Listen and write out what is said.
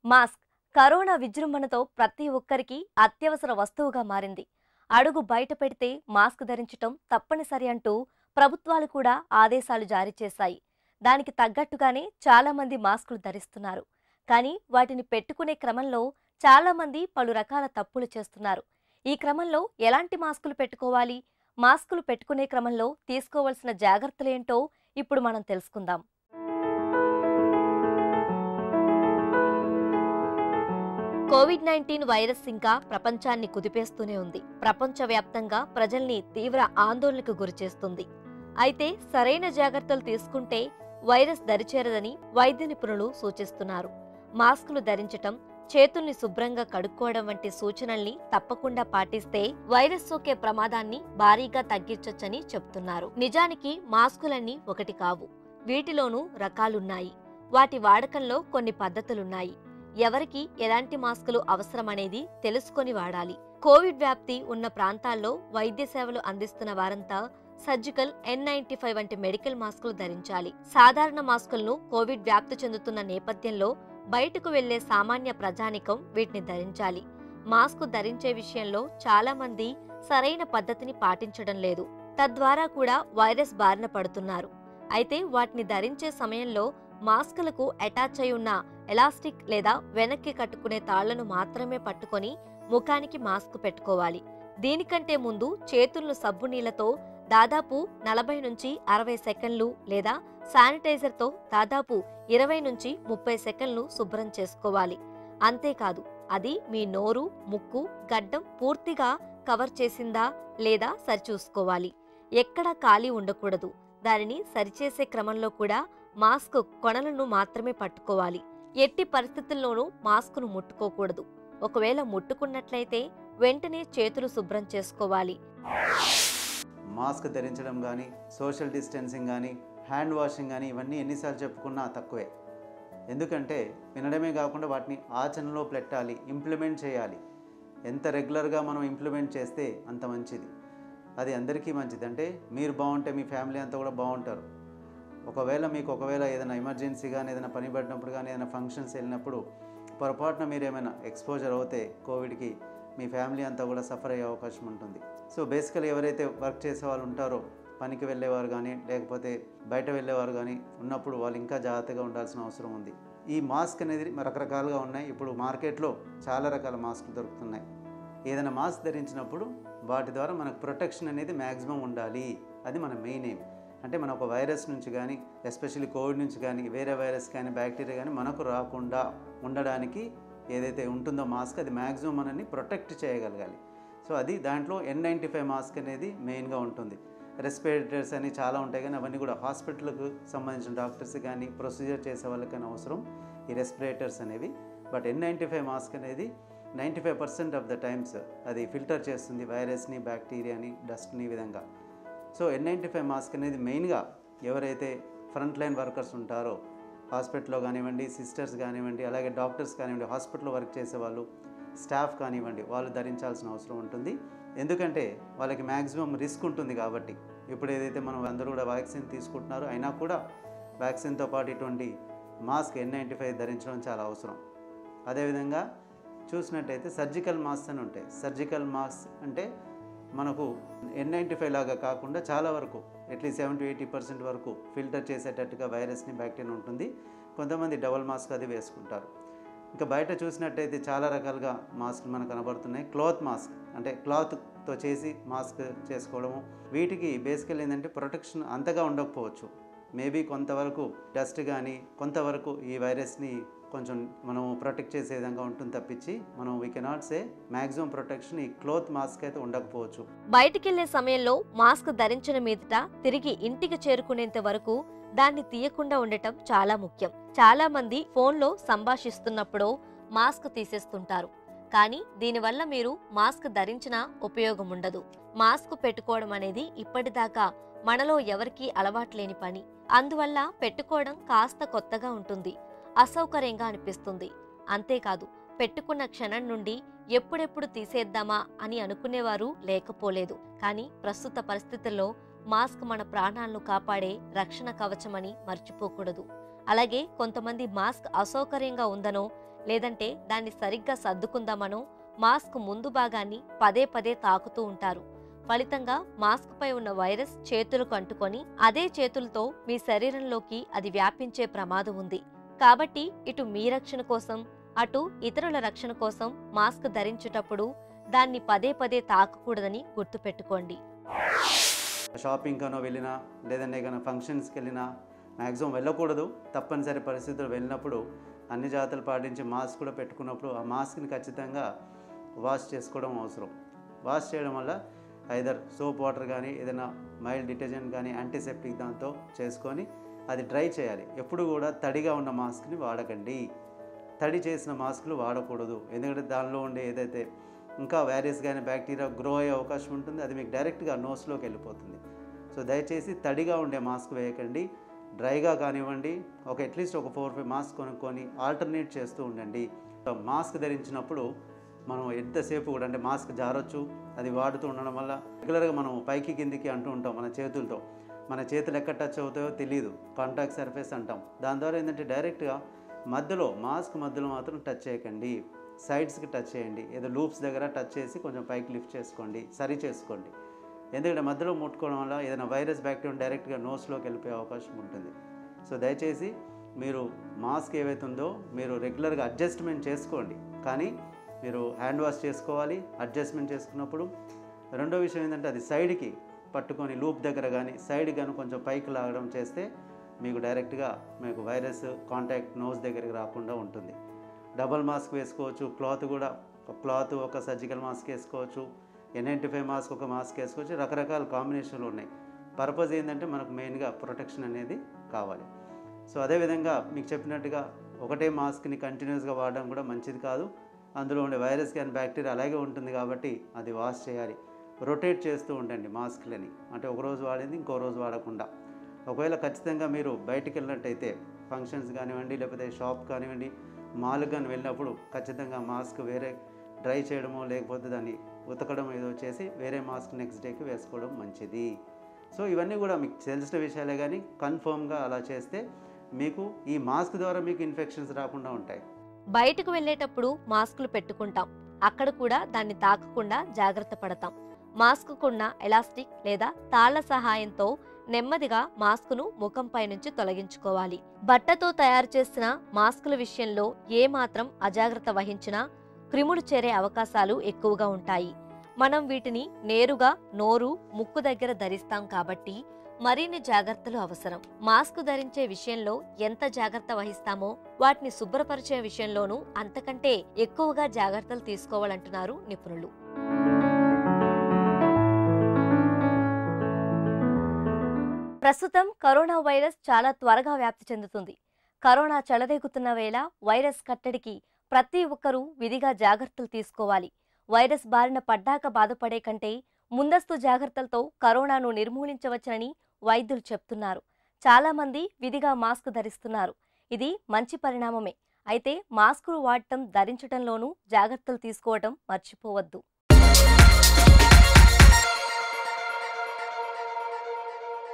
mask corona విజృంభణతో ప్రతి ఒక్కరికి అత్యవసర వస్తువుగా మారింది అడుగు బయట పెడితే మాస్క్ ధరించటం తప్పనిసరి అంటూ ప్రభుత్వాలు కూడా ఆదేశాలు జారీ చేశాయి దానికి తగ్గట్టుగానే చాలా మంది మాస్కులు ధరిస్తున్నారు కానీ వాటిని పెట్టుకునే క్రమంలో చాలా మంది పలు రకాల తప్పులు చేస్తున్నారు ఈ క్రమంలో ఎలాంటి మాస్కులు పెట్టుకోవాలి మాస్కులు పెట్టుకునే క్రమంలో తీసుకోవాల్సిన జాగ్రత్తలేంటో ఇప్పుడు మనం తెలుసుకుందాం కోవిడ్ నైన్టీన్ వైరస్ ఇంకా ప్రపంచాన్ని కుదిపేస్తూనే ఉంది ప్రపంచవ్యాప్తంగా ప్రజల్ని తీవ్ర ఆందోళనకు గురిచేస్తుంది అయితే సరైన జాగ్రత్తలు తీసుకుంటే వైరస్ దరిచేరదని వైద్య నిపుణులు సూచిస్తున్నారు మాస్కులు ధరించటం చేతుల్ని శుభ్రంగా కడుక్కోవడం వంటి సూచనల్ని తప్పకుండా పాటిస్తే వైరస్ సోకే ప్రమాదాన్ని భారీగా తగ్గించొచ్చని చెప్తున్నారు నిజానికి మాస్కులన్నీ ఒకటి కావు వీటిలోనూ రకాలున్నాయి వాటి వాడకంలో కొన్ని పద్ధతులున్నాయి ఎవరికి ఎలాంటి మాస్కులు అవసరమనేది తెలుసుకొని వాడాలి కోవిడ్ వ్యాప్తి ఉన్న ప్రాంతాల్లో వైద్య సేవలు అందిస్తున్న వారంతా సర్జికల్ ఎన్ నైన్టీ ఫైవ్ వంటి మెడికల్ మాస్కులు ధరించాలి సాధారణ మాస్కులను కోవిడ్ వ్యాప్తి చెందుతున్న నేపథ్యంలో బయటకు వెళ్లే సామాన్య ప్రజానికం వీటిని ధరించాలి మాస్క్ ధరించే విషయంలో చాలా మంది సరైన పద్ధతిని పాటించడం లేదు తద్వారా కూడా వైరస్ బారిన పడుతున్నారు అయితే వాటిని ధరించే సమయంలో మాస్కులకు అటాచ్ అయి ఉన్న ఎలాస్టిక్ లేదా వెనక్కి కట్టుకునే తాళ్లను మాత్రమే పట్టుకొని ముఖానికి మాస్క్ పెట్టుకోవాలి దీనికంటే ముందు చేతులను సబ్బు నీళ్లతో దాదాపు నలభై నుంచి అరవై సెకండ్లు లేదా శానిటైజర్తో దాదాపు ఇరవై నుంచి ముప్పై సెకండ్లు శుభ్రం చేసుకోవాలి అంతేకాదు అది మీ నోరు ముక్కు గడ్డం పూర్తిగా కవర్ చేసిందా లేదా సరిచూసుకోవాలి ఎక్కడా ఖాళీ ఉండకూడదు దానిని సరిచేసే క్రమంలో కూడా మాస్క్ కొనలను మాత్రమే పట్టుకోవాలి ఎట్టి పరిస్థితుల్లోనూ మాస్కును ముట్టుకోకూడదు ఒకవేళ ముట్టుకున్నట్లయితే వెంటనే చేతులు శుభ్రం చేసుకోవాలి మాస్క్ ధరించడం కానీ సోషల్ డిస్టెన్సింగ్ కానీ హ్యాండ్ వాషింగ్ కానీ ఇవన్నీ ఎన్నిసార్లు చెప్పుకున్నా తక్కువే ఎందుకంటే వినడమే కాకుండా వాటిని ఆచరణలో పెట్టాలి ఇంప్లిమెంట్ చేయాలి ఎంత రెగ్యులర్గా మనం ఇంప్లిమెంట్ చేస్తే అంత మంచిది అది అందరికీ మంచిది అంటే మీరు బాగుంటే మీ ఫ్యామిలీ అంతా కూడా బాగుంటారు ఒకవేళ మీకు ఒకవేళ ఏదైనా ఎమర్జెన్సీ కానీ ఏదైనా పని పడినప్పుడు కానీ ఏదైనా ఫంక్షన్స్ వెళ్ళినప్పుడు పొరపాటున మీరు ఏమైనా ఎక్స్పోజర్ అవుతే కోవిడ్కి మీ ఫ్యామిలీ అంతా కూడా సఫర్ అయ్యే అవకాశం ఉంటుంది సో బేసికల్ ఎవరైతే వర్క్ చేసే వాళ్ళు ఉంటారో పనికి వెళ్ళేవారు కానీ లేకపోతే బయట వెళ్ళేవారు కానీ ఉన్నప్పుడు వాళ్ళు ఇంకా జాగ్రత్తగా ఉండాల్సిన అవసరం ఉంది ఈ మాస్క్ అనేది రకరకాలుగా ఉన్నాయి ఇప్పుడు మార్కెట్లో చాలా రకాల మాస్కులు దొరుకుతున్నాయి ఏదైనా మాస్క్ ధరించినప్పుడు వాటి ద్వారా మనకు ప్రొటెక్షన్ అనేది మ్యాక్సిమం ఉండాలి అది మన మెయిన్ ఎయిమ్ అంటే మన ఒక వైరస్ నుంచి కానీ ఎస్పెషల్లీ కోవిడ్ నుంచి కానీ వేరే వైరస్ కానీ బ్యాక్టీరియా కానీ మనకు రాకుండా ఉండడానికి ఏదైతే ఉంటుందో మాస్క్ అది మ్యాక్సిమం మనల్ని ప్రొటెక్ట్ చేయగలగాలి సో అది దాంట్లో ఎన్ నైంటీ ఫైవ్ మాస్క్ అనేది మెయిన్గా ఉంటుంది రెస్పిరేటర్స్ అని చాలా ఉంటాయి కానీ అవన్నీ కూడా హాస్పిటల్కు సంబంధించిన డాక్టర్స్ కానీ ప్రొసీజర్ చేసే వాళ్ళకైనా అవసరం ఈ రెస్పిరేటర్స్ అనేవి but N ninety five mask అనేది ninety five percent of the times అది ఫిల్టర్ చేస్తుంది వైరస్ని బ్యాక్టీరియాని డస్ట్ని ఈ విధంగా so N ninety five mask అనేది మెయిన్గా ఎవరైతే ఫ్రంట్ లైన్ వర్కర్స్ ఉంటారో హాస్పిటల్లో కానివ్వండి సిస్టర్స్ కానివ్వండి అలాగే డాక్టర్స్ కానివ్వండి హాస్పిటల్లో వర్క్ చేసేవాళ్ళు స్టాఫ్ కానివ్వండి వాళ్ళు ధరించాల్సిన అవసరం ఉంటుంది ఎందుకంటే వాళ్ళకి మ్యాక్సిమం రిస్క్ ఉంటుంది కాబట్టి ఇప్పుడు ఏదైతే మనం అందరూ కూడా వ్యాక్సిన్ తీసుకుంటున్నారో అయినా కూడా వ్యాక్సిన్తో పాటు ఇటువంటి మాస్క్ ఎన్ నైంటీ ఫైవ్ ధరించడం చాలా అవసరం అదేవిధంగా చూసినట్టయితే సర్జికల్ మాస్క్ అని ఉంటాయి సర్జికల్ మాస్క్ అంటే మనకు ఎన్ నైంటీ ఫైవ్ లాగా కాకుండా చాలా వరకు అట్లీస్ట్ సెవెంటీ ఎయిటీ పర్సెంట్ వరకు ఫిల్టర్ చేసేటట్టుగా వైరస్ని బ్యాక్టీరియా ఉంటుంది కొంతమంది డబల్ మాస్క్ అది వేసుకుంటారు ఇంకా బయట చూసినట్టయితే చాలా రకాలుగా మాస్క్ మనకు కనబడుతున్నాయి క్లాత్ మాస్క్ అంటే క్లాత్తో చేసి మాస్క్ చేసుకోవడము వీటికి బేసికల్ ఏంటంటే ప్రొటెక్షన్ అంతగా ఉండకపోవచ్చు మేబీ కొంతవరకు డస్ట్ కానీ కొంతవరకు ఈ వైరస్ని కొంచెం మనం ప్రొటెక్ట్ చేసే విధంగా ఉంటుంది తప్పించి మనం we cannot say maximum protection ఈ క్లోత్ మాస్క్ అయితే ఉండకపోవచ్చు బయటికెళ్లే సమయంలో మాస్క్ ధరించిన మీదట తిరిగి ఇంటికి చేరుకునేంత వరకు దాన్ని తీయకుండా ఉండటం చాలా ముఖ్యం చాలా మంది ఫోన్లో సంభాషిస్తున్నప్పుడు మాస్క్ తీసేస్తుంటారు కానీ దీనివల్ల మీరు మాస్క్ ధరించినా ఉపయోగం ఉండదు మాస్క్ పెట్టుకోవడం అనేది ఇప్పటిదాకా మనలో ఎవరికీ అలవాట్లేని పని అందువల్ల పెట్టుకోవడం కాస్త కొత్తగా ఉంటుంది అసౌకర్యంగా అనిపిస్తుంది అంతేకాదు పెట్టుకున్న క్షణం నుండి ఎప్పుడెప్పుడు తీసేద్దామా అని అనుకునేవారు లేకపోలేదు కానీ ప్రస్తుత పరిస్థితుల్లో మాస్క్ మన ప్రాణాలను కాపాడే రక్షణ కవచమని మర్చిపోకూడదు అలాగే కొంతమంది మాస్క్ అసౌకర్యంగా ఉందనో లేదంటే దాన్ని సరిగ్గా సర్దుకుందామనో మాస్క్ ముందు భాగాన్ని పదే పదే తాకుతూ ఉంటారు ఫలితంగా మాస్క్ పై ఉన్న వైరస్ చేతులకు అంటుకొని అదే చేతులతో మీ శరీరంలోకి అది వ్యాపించే ప్రమాదం ఉంది కాబట్టి ఇటు మీ రక్షణ కోసం అటు ఇతరుల రక్షణ కోసం మాస్క్ ధరించేటప్పుడు దాన్ని పదే పదే తాకకూడదని గుర్తుపెట్టుకోండి షాపింగ్ కనో వెళ్ళినా లేదంటే ఏదైనా ఫంక్షన్స్కి వెళ్ళినా మ్యాక్సిమం వెళ్ళకూడదు తప్పనిసరి పరిస్థితులు వెళ్ళినప్పుడు అన్ని జాగ్రత్తలు పాటించి మాస్క్ కూడా పెట్టుకున్నప్పుడు ఆ మాస్క్ని ఖచ్చితంగా వాష్ చేసుకోవడం అవసరం వాష్ చేయడం వల్ల ఐదర్ సోప్ వాటర్ కానీ ఏదైనా మైల్డ్ డిటర్జెంట్ కానీ యాంటీసెప్టిక్ దాంతో చేసుకొని అది డ్రై చేయాలి ఎప్పుడు కూడా తడిగా ఉన్న మాస్క్ని వాడకండి తడి చేసిన మాస్కులు వాడకూడదు ఎందుకంటే దానిలో ఉండే ఏదైతే ఇంకా వైరస్ కానీ బ్యాక్టీరియా గ్రో అయ్యే అవకాశం ఉంటుంది అది మీకు డైరెక్ట్గా నోస్లోకి వెళ్ళిపోతుంది సో దయచేసి తడిగా ఉండే మాస్క్ వేయకండి డ్రైగా కానివ్వండి ఒక అట్లీస్ట్ ఒక ఫోర్ ఫైవ్ మాస్క్ కొనుక్కొని ఆల్టర్నేట్ చేస్తూ ఉండండి మాస్క్ ధరించినప్పుడు మనం ఎంతసేపు కూడా అంటే మాస్క్ జారొచ్చు అది వాడుతూ ఉండడం వల్ల రెగ్యులర్గా మనం పైకి కిందికి అంటూ ఉంటాం మన చేతులతో మన చేతులు ఎక్కడ టచ్ అవుతాయో తెలియదు కాంటాక్ట్ సర్ఫేస్ అంటాం దాని ద్వారా ఏంటంటే డైరెక్ట్గా మధ్యలో మాస్క్ మధ్యలో మాత్రం టచ్ చేయకండి సైడ్స్కి టచ్ చేయండి ఏదో లూప్స్ దగ్గర టచ్ చేసి కొంచెం పైకి లిఫ్ట్ చేసుకోండి సరి చేసుకోండి ఎందుకంటే మధ్యలో ముట్టుకోవడం వల్ల ఏదైనా వైరస్ బ్యాక్టీరియా డైరెక్ట్గా నోస్లోకి వెళ్ళిపోయే అవకాశం ఉంటుంది సో దయచేసి మీరు మాస్క్ ఏవైతే ఉందో మీరు రెగ్యులర్గా అడ్జస్ట్మెంట్ చేసుకోండి కానీ మీరు హ్యాండ్ వాష్ చేసుకోవాలి అడ్జస్ట్మెంట్ చేసుకున్నప్పుడు రెండో విషయం ఏంటంటే అది సైడ్కి పట్టుకొని లూప్ దగ్గర కానీ సైడ్ కానీ కొంచెం పైకి లాగడం చేస్తే మీకు డైరెక్ట్గా మీకు వైరస్ కాంటాక్ట్ నోస్ దగ్గరికి రాకుండా ఉంటుంది డబల్ మాస్క్ వేసుకోవచ్చు క్లాత్ కూడా ఒక క్లాత్ ఒక సర్జికల్ మాస్క్ వేసుకోవచ్చు ఎన్ నైంటీ ఫైవ్ మాస్క్ ఒక మాస్క్ వేసుకోవచ్చు రకరకాల కాంబినేషన్లు ఉన్నాయి పర్పస్ ఏంటంటే మనకు మెయిన్గా ప్రొటెక్షన్ అనేది కావాలి సో అదేవిధంగా మీకు చెప్పినట్టుగా ఒకటే మాస్క్ని కంటిన్యూస్గా వాడడం కూడా మంచిది కాదు అందులో ఉండే వైరస్ కానీ బ్యాక్టీరియా అలాగే ఉంటుంది కాబట్టి అది వాష్ చేయాలి రొటేట్ చేస్తూ ఉండండి మాస్క్లని అంటే ఒక రోజు వాడింది ఇంకో రోజు వాడకుండా ఒకవేళ ఖచ్చితంగా మీరు బయటికి వెళ్ళినట్టయితే ఫంక్షన్స్ కానివ్వండి లేకపోతే షాప్ కానివ్వండి మాల్ కానీ వెళ్ళినప్పుడు ఖచ్చితంగా మాస్క్ వేరే డ్రై చేయడమో లేకపోతే దాన్ని ఉతకడం ఏదో చేసి వేరే మాస్క్ నెక్స్ట్ డేకి వేసుకోవడం మంచిది సో ఇవన్నీ కూడా మీకు తెలిసిన విషయాలే కానీ కన్ఫర్మ్గా అలా చేస్తే మీకు ఈ మాస్క్ ద్వారా మీకు ఇన్ఫెక్షన్స్ రాకుండా ఉంటాయి బయటకు వెళ్ళేటప్పుడు మాస్కులు పెట్టుకుంటాం అక్కడ కూడా దాన్ని తాకకుండా జాగ్రత్త పడతాం మాస్కుకున్న ఎలాస్టిక్ లేదా తాళ్ల సహాయంతో నెమ్మదిగా మాస్కును ముఖంపై నుంచి తొలగించుకోవాలి బట్టతో తయారు చేసిన మాస్కుల విషయంలో ఏ మాత్రం అజాగ్రత్త వహించినా క్రిములు చేరే అవకాశాలు ఎక్కువగా ఉంటాయి మనం వీటిని నేరుగా నోరు ముక్కు దగ్గర ధరిస్తాం కాబట్టి మరిన్ని జాగ్రత్తలు అవసరం మాస్క్ ధరించే విషయంలో ఎంత జాగ్రత్త వహిస్తామో వాటిని శుభ్రపరిచే విషయంలోనూ అంతకంటే ఎక్కువగా జాగ్రత్తలు తీసుకోవాలంటున్నారు నిపుణులు ప్రస్తుతం కరోనా వైరస్ చాలా త్వరగా వ్యాప్తి చెందుతుంది కరోనా చెలరేగుతున్న వేళ వైరస్ కట్టడికి ప్రతి ఒక్కరూ విధిగా జాగ్రత్తలు తీసుకోవాలి వైరస్ బారిన పడ్డాక బాధపడే కంటే ముందస్తు జాగ్రత్తలతో కరోనాను నిర్మూలించవచ్చని వైద్యులు చెప్తున్నారు చాలా మంది విధిగా మాస్క్ ధరిస్తున్నారు ఇది మంచి పరిణామమే అయితే మాస్కులు వాడటం ధరించడంలోనూ జాగ్రత్తలు తీసుకోవడం మర్చిపోవద్దు